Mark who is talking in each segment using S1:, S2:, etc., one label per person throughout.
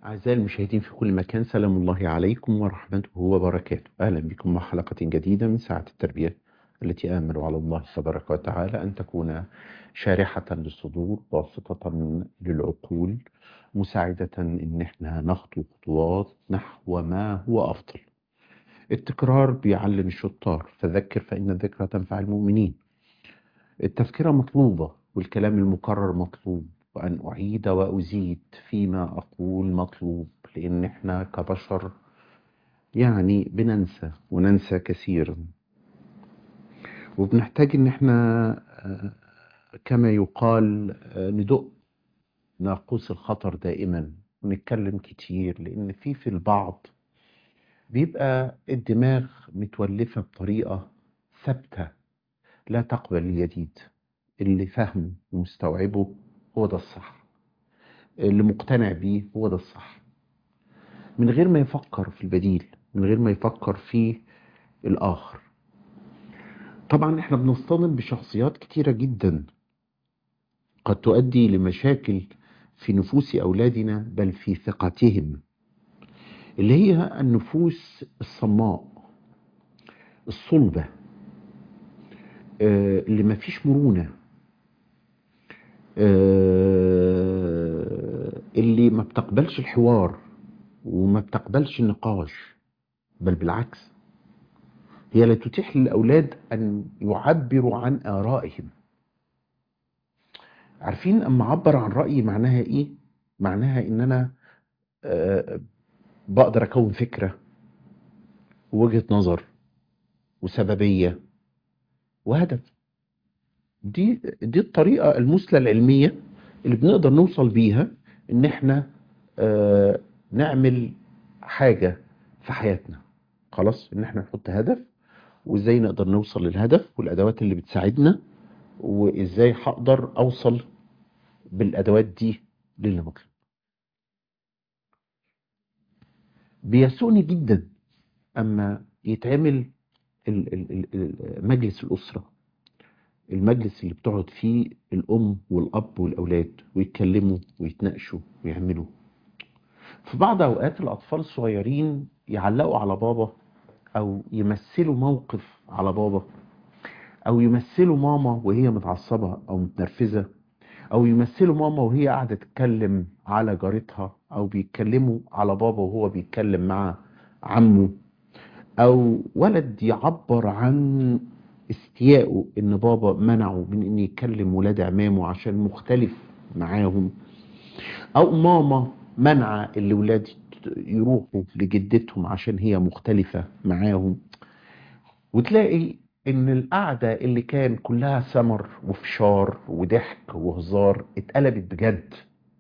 S1: أعزائي المشاهدين في كل مكان سلام الله عليكم ورحمته وبركاته أهلا بكم مع حلقة جديدة من ساعة التربية التي آمل على الله تبارك وتعالى أن تكون شارحة للصدور باسطة للعقول مساعدة إن احنا نخطو خطوات نحو ما هو أفضل التكرار بيعلم الشطار فذكر فإن الذكرى تنفع المؤمنين التذكرة مطلوبة والكلام المكرر مطلوب وأن أعيد وأزيد فيما أقول مطلوب لأن إحنا كبشر يعني بننسى وننسى كثيرا وبنحتاج إن إحنا آه، كما يقال آه، ندق ناقوس الخطر دائما ونتكلم كتير لأن في في البعض بيبقى الدماغ متولفة بطريقة ثابتة لا تقبل الجديد اللي فهم ومستوعبه هو ده الصح اللي مقتنع بيه هو ده الصح من غير ما يفكر في البديل من غير ما يفكر في الآخر طبعا احنا بنصطدم بشخصيات كتيرة جدا قد تؤدي لمشاكل في نفوس أولادنا بل في ثقتهم اللي هي النفوس الصماء الصلبة آه، اللي ما فيش مرونة آه، اللي ما بتقبلش الحوار وما بتقبلش النقاش بل بالعكس هي لا تتيح للأولاد أن يعبروا عن آرائهم عارفين أما أعبر عن رأيي معناها إيه؟ معناها إن أنا آه، بقدر أكون فكرة ووجهة نظر وسببية وهدف دي دي الطريقة المثلى العلمية اللي بنقدر نوصل بيها إن إحنا آه، نعمل حاجة في حياتنا خلاص إن إحنا نحط هدف وإزاي نقدر نوصل للهدف والأدوات اللي بتساعدنا وإزاي هقدر أوصل بالأدوات دي للي مطلوب بيسوءني جدا أما يتعمل ال- ال- ال- ال- مجلس الأسرة المجلس اللي بتقعد فيه الأم والأب والأولاد ويتكلموا ويتناقشوا ويعملوا في بعض أوقات الأطفال الصغيرين يعلقوا على بابا أو يمثلوا موقف على بابا أو يمثلوا ماما وهي متعصبة أو متنرفزة أو يمثلوا ماما وهي قاعدة تتكلم على جارتها أو بيتكلموا على بابا وهو بيتكلم مع عمه أو ولد يعبر عن استيائه إن بابا منعه من إن يكلم ولاد عمامه عشان مختلف معاهم أو ماما منع الولاد يروحوا لجدتهم عشان هي مختلفة معاهم وتلاقي ان القعدة اللي كان كلها سمر وفشار وضحك وهزار اتقلبت بجد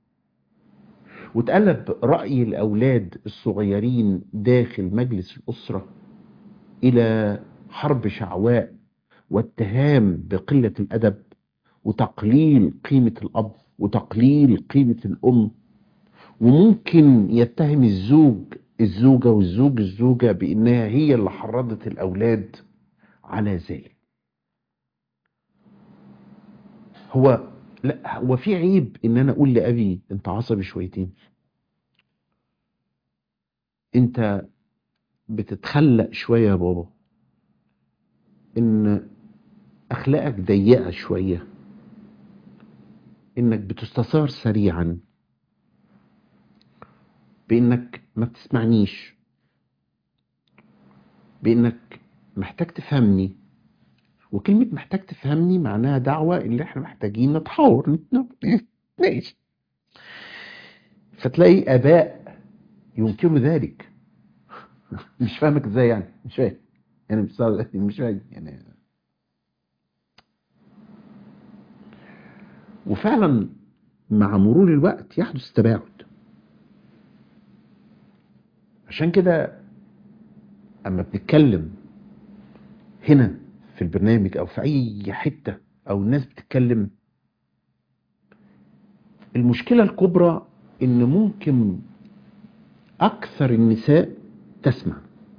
S1: واتقلب رأي الأولاد الصغيرين داخل مجلس الأسرة إلى حرب شعواء واتهام بقلة الأدب وتقليل قيمة الأب وتقليل قيمة الأم وممكن يتهم الزوج الزوجة والزوج الزوجة بإنها هي اللي حرضت الأولاد على ذلك هو لا هو في عيب ان انا اقول لابي انت عصبي شويتين انت بتتخلق شويه يا بابا ان اخلاقك ضيقه شويه انك بتستثار سريعا بانك ما بتسمعنيش بانك محتاج تفهمني وكلمة محتاج تفهمني معناها دعوة اللي احنا محتاجين نتحاور نتناقش فتلاقي آباء ينكروا ذلك مش فاهمك ازاي يعني مش فاهم يعني مش مش فاهم يعني وفعلا مع مرور الوقت يحدث تباعد عشان كده اما بنتكلم هنا في البرنامج او في اي حتة او الناس بتتكلم المشكلة الكبرى ان ممكن اكثر النساء تسمع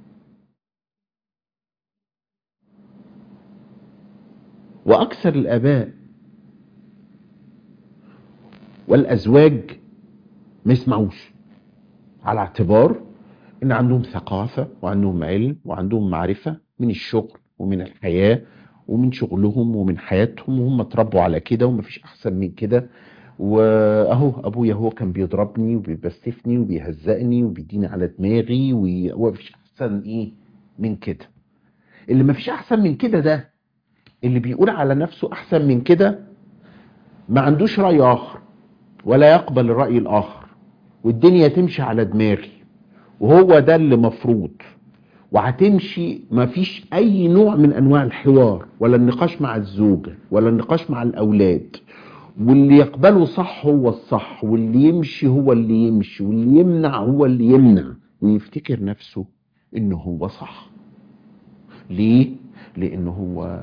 S1: واكثر الاباء والازواج ما يسمعوش على اعتبار ان عندهم ثقافة وعندهم علم وعندهم معرفة من الشغل ومن الحياة ومن شغلهم ومن حياتهم وهم اتربوا على كده ومفيش احسن من كده واهو ابويا هو كان بيضربني وبيبستفني وبيهزقني وبيديني على دماغي و- ومفيش احسن ايه من كده اللي مفيش احسن من كده ده اللي بيقول على نفسه احسن من كده ما عندوش رأي اخر ولا يقبل الرأي الاخر والدنيا تمشي على دماغي وهو ده اللي مفروض وهتمشي مفيش اي نوع من انواع الحوار ولا النقاش مع الزوجة ولا النقاش مع الاولاد واللي يقبله صح هو الصح واللي يمشي هو اللي يمشي واللي يمنع هو اللي يمنع ويفتكر نفسه انه هو صح ليه لانه هو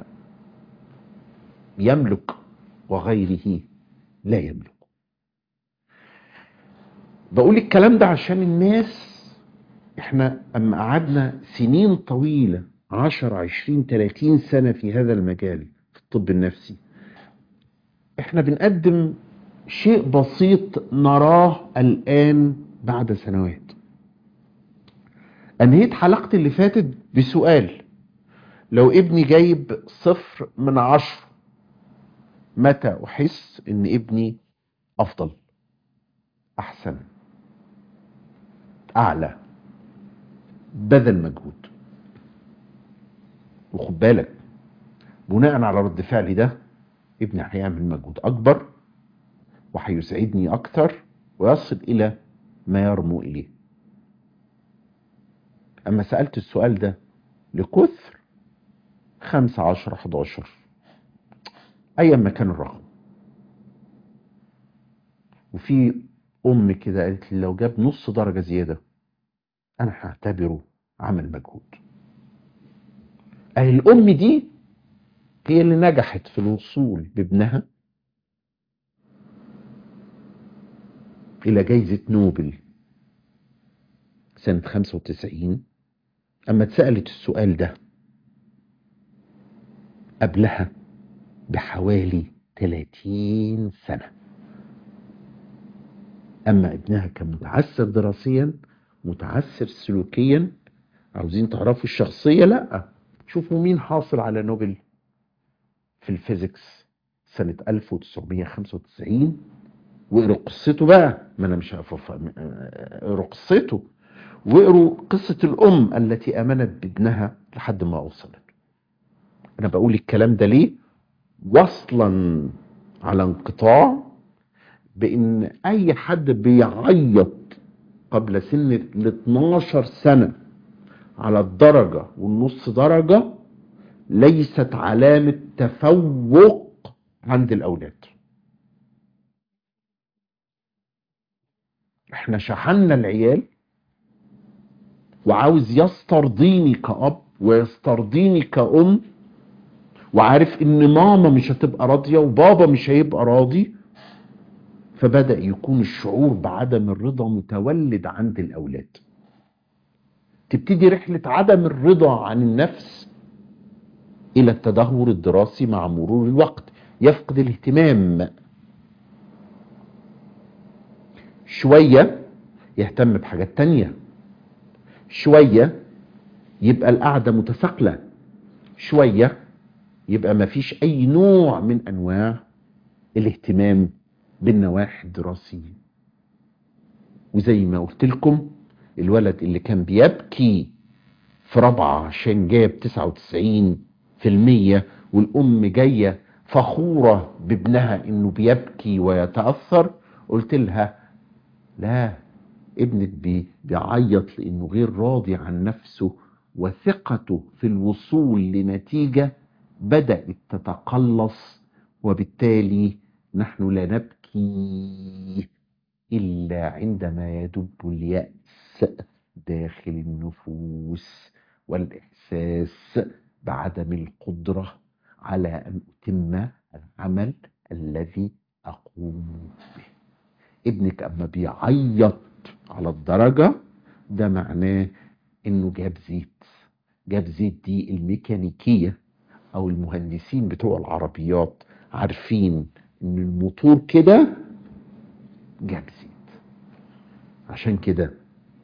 S1: يملك وغيره لا يملك بقول الكلام ده عشان الناس احنا اما قعدنا سنين طويلة عشر عشرين تلاتين سنة في هذا المجال في الطب النفسي احنا بنقدم شيء بسيط نراه الآن بعد سنوات أنهيت حلقتي اللي فاتت بسؤال لو ابني جايب صفر من عشر متى أحس إن ابني أفضل أحسن أعلى بذل مجهود وخد بالك بناء على رد فعلي ده ابني هيعمل مجهود أكبر وهيسعدني أكتر ويصل إلى ما يرمو إليه أما سألت السؤال ده لكثر خمسة عشر حداشر أيا ما كان الرقم وفي أم كده قالت لي لو جاب نص درجة زيادة أنا هعتبره عمل مجهود أهي الأم دي هي اللي نجحت في الوصول بابنها إلى جايزة نوبل سنة 95 أما اتسألت السؤال ده قبلها بحوالي 30 سنة أما ابنها كان متعثر دراسيا متعثر سلوكيا عاوزين تعرفوا الشخصية لا شوفوا مين حاصل على نوبل في الفيزيكس سنة 1995 واقروا قصته بقى ما انا مش هقف اقروا قصته واقروا قصة الأم التي آمنت بابنها لحد ما وصلت أنا بقول الكلام ده ليه وصلا على انقطاع بأن أي حد بيعيط قبل سن ال 12 سنة على الدرجة والنص درجة ليست علامة تفوق عند الأولاد احنا شحنا العيال وعاوز يسترضيني كأب ويسترضيني كأم وعارف ان ماما مش هتبقى راضية وبابا مش هيبقى راضي فبدأ يكون الشعور بعدم الرضا متولد عند الأولاد تبتدي رحلة عدم الرضا عن النفس إلى التدهور الدراسي مع مرور الوقت يفقد الاهتمام شوية يهتم بحاجات تانية شوية يبقى القعدة متثقلة شوية يبقى ما فيش أي نوع من أنواع الاهتمام بالنواحي الدراسية وزي ما قلت لكم الولد اللي كان بيبكي في رابعة عشان جاب 99 في المية والأم جاية فخورة بابنها إنه بيبكي ويتأثر قلت لها لا ابنك بي بيعيط لانه غير راضي عن نفسه وثقته في الوصول لنتيجه بدات تتقلص وبالتالي نحن لا نبكي الا عندما يدب الياس داخل النفوس والاحساس بعدم القدره على ان اتم العمل الذي اقوم به ابنك اما بيعيط على الدرجة ده معناه انه جاب زيت جاب زيت دي الميكانيكية او المهندسين بتوع العربيات عارفين ان الموتور كده جاب زيت عشان كده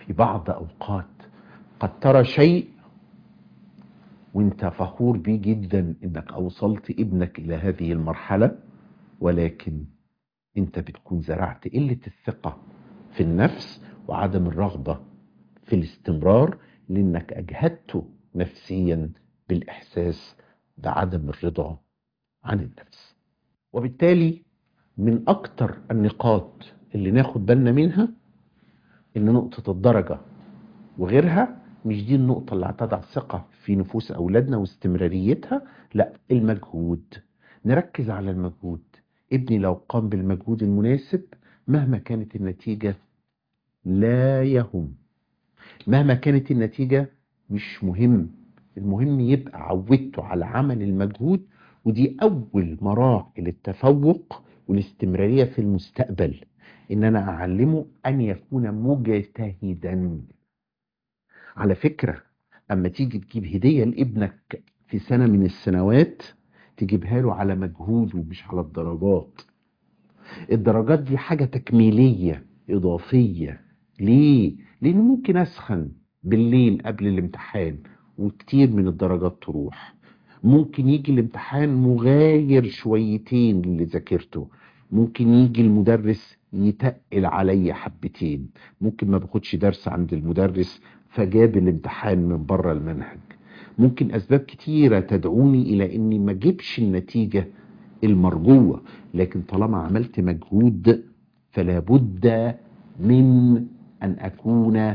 S1: في بعض أوقات قد ترى شيء وانت فخور بيه جدا انك اوصلت ابنك الى هذه المرحلة ولكن انت بتكون زرعت قلة الثقة في النفس وعدم الرغبة في الاستمرار لانك اجهدته نفسيا بالاحساس بعدم الرضا عن النفس وبالتالي من اكتر النقاط اللي ناخد بالنا منها ان نقطة الدرجة وغيرها مش دي النقطة اللي هتضع ثقة في نفوس أولادنا واستمراريتها لا المجهود نركز على المجهود ابني لو قام بالمجهود المناسب مهما كانت النتيجة لا يهم مهما كانت النتيجة مش مهم المهم يبقى عودته على عمل المجهود ودي أول مراحل التفوق والاستمرارية في المستقبل إن أنا أعلمه أن يكون مجتهدا على فكرة أما تيجي تجيب هدية لابنك في سنة من السنوات تجيبها له على مجهوده مش على الدرجات الدرجات دي حاجة تكميلية إضافية ليه؟ لأن ممكن أسخن بالليل قبل الامتحان وكتير من الدرجات تروح ممكن يجي الامتحان مغاير شويتين اللي ذاكرته ممكن يجي المدرس يتقل عليا حبتين ممكن ما باخدش درس عند المدرس فجاب الامتحان من بره المنهج ممكن اسباب كتيره تدعوني الى اني ما اجيبش النتيجه المرجوه لكن طالما عملت مجهود فلا بد من ان اكون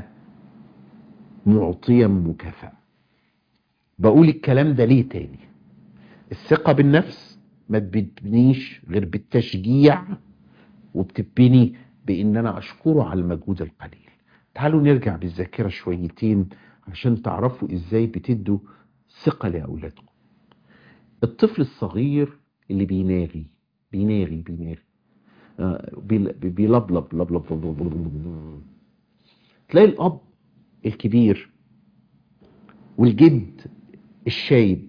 S1: معطيا مكافاه بقول الكلام ده ليه تاني الثقه بالنفس ما بتبنيش غير بالتشجيع وبتبني بان انا اشكره على المجهود القليل تعالوا نرجع بالذاكره شويتين عشان تعرفوا ازاي بتدوا ثقه لاولادكم الطفل الصغير اللي بيناغي بيناغي بيناغي آه، بيل- بيلبلب لبلب لبلب. تلاقي الاب الكبير والجد الشايب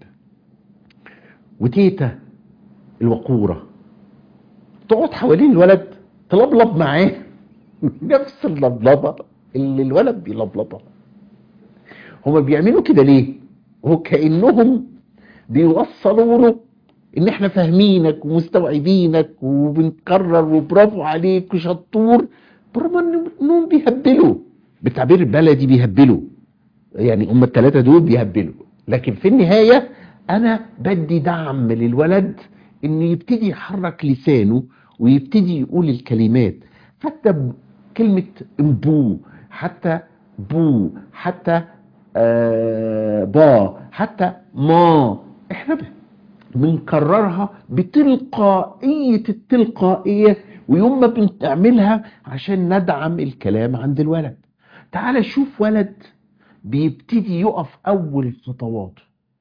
S1: وتيتا الوقوره تقعد حوالين الولد تلبلب معاه نفس اللبلبه اللي الولد بيلبلبها هما بيعملوا كده ليه وكانهم بيوصلوا له ان احنا فاهمينك ومستوعبينك وبنكرر وبرافو عليك وشطور برغم إن- انهم بيهبلوا بالتعبير البلدي بيهبلوا يعني هم الثلاثه دول بيهبلوا لكن في النهايه انا بدي دعم للولد انه يبتدي يحرك لسانه ويبتدي يقول الكلمات حتى ب- كلمه بو حتى بو حتى آه با حتى ما احنا ب- بنكررها بتلقائية التلقائية ويوم ما بنعملها عشان ندعم الكلام عند الولد تعال شوف ولد بيبتدي يقف أول خطواته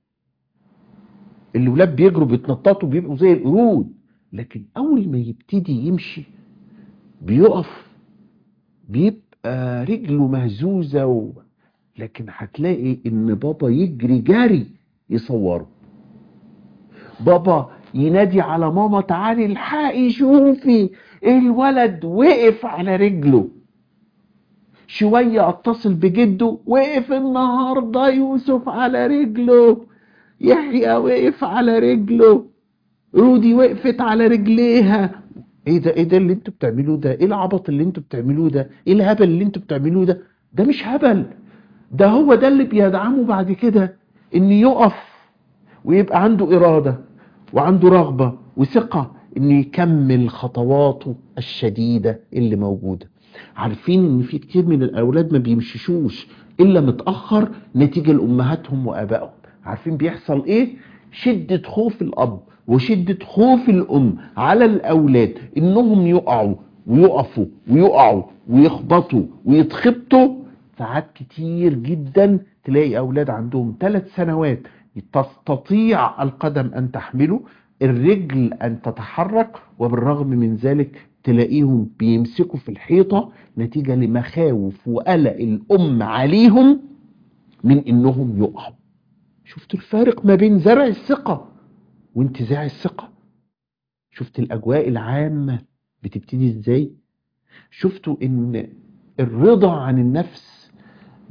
S1: الولاد بيجروا بيتنططوا بيبقوا زي القرود لكن أول ما يبتدي يمشي بيقف بيبقى رجله مهزوزة و... لكن هتلاقي إن بابا يجري جري يصوره بابا ينادي على ماما تعالي الحقي شوفي الولد وقف على رجله شوية اتصل بجده وقف النهاردة يوسف على رجله يحيى وقف على رجله رودي وقفت على رجليها ايه ده ايه ده اللي انتوا بتعملوه ده ايه العبط اللي انتوا بتعملوه ده ايه الهبل اللي انتوا بتعملوه ده ده مش هبل ده هو ده اللي بيدعمه بعد كده ان يقف ويبقى عنده إرادة وعنده رغبة وثقة إنه يكمل خطواته الشديدة اللي موجودة عارفين إن في كتير من الأولاد ما بيمشيشوش إلا متأخر نتيجة لأمهاتهم وآبائهم عارفين بيحصل إيه؟ شدة خوف الأب وشدة خوف الأم على الأولاد إنهم يقعوا ويقفوا ويقعوا ويخبطوا ويتخبطوا ساعات كتير جدا تلاقي أولاد عندهم ثلاث سنوات تستطيع القدم أن تحمله الرجل أن تتحرك وبالرغم من ذلك تلاقيهم بيمسكوا في الحيطة نتيجة لمخاوف وقلق الأم عليهم من إنهم يقعوا شفتوا الفارق ما بين زرع الثقة وانتزاع الثقة شفت الأجواء العامة بتبتدي إزاي شفتوا إن الرضا عن النفس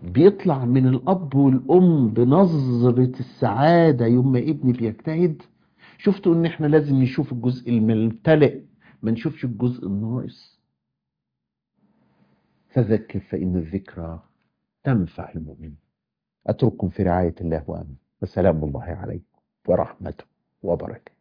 S1: بيطلع من الأب والأم بنظرة السعادة يوم ما ابني بيجتهد شفتوا إن إحنا لازم نشوف الجزء الممتلئ ما نشوفش الجزء الناقص فذكر فإن الذكرى تنفع المؤمن أترككم في رعاية الله وأمن وسلام الله عليكم ورحمته وبركاته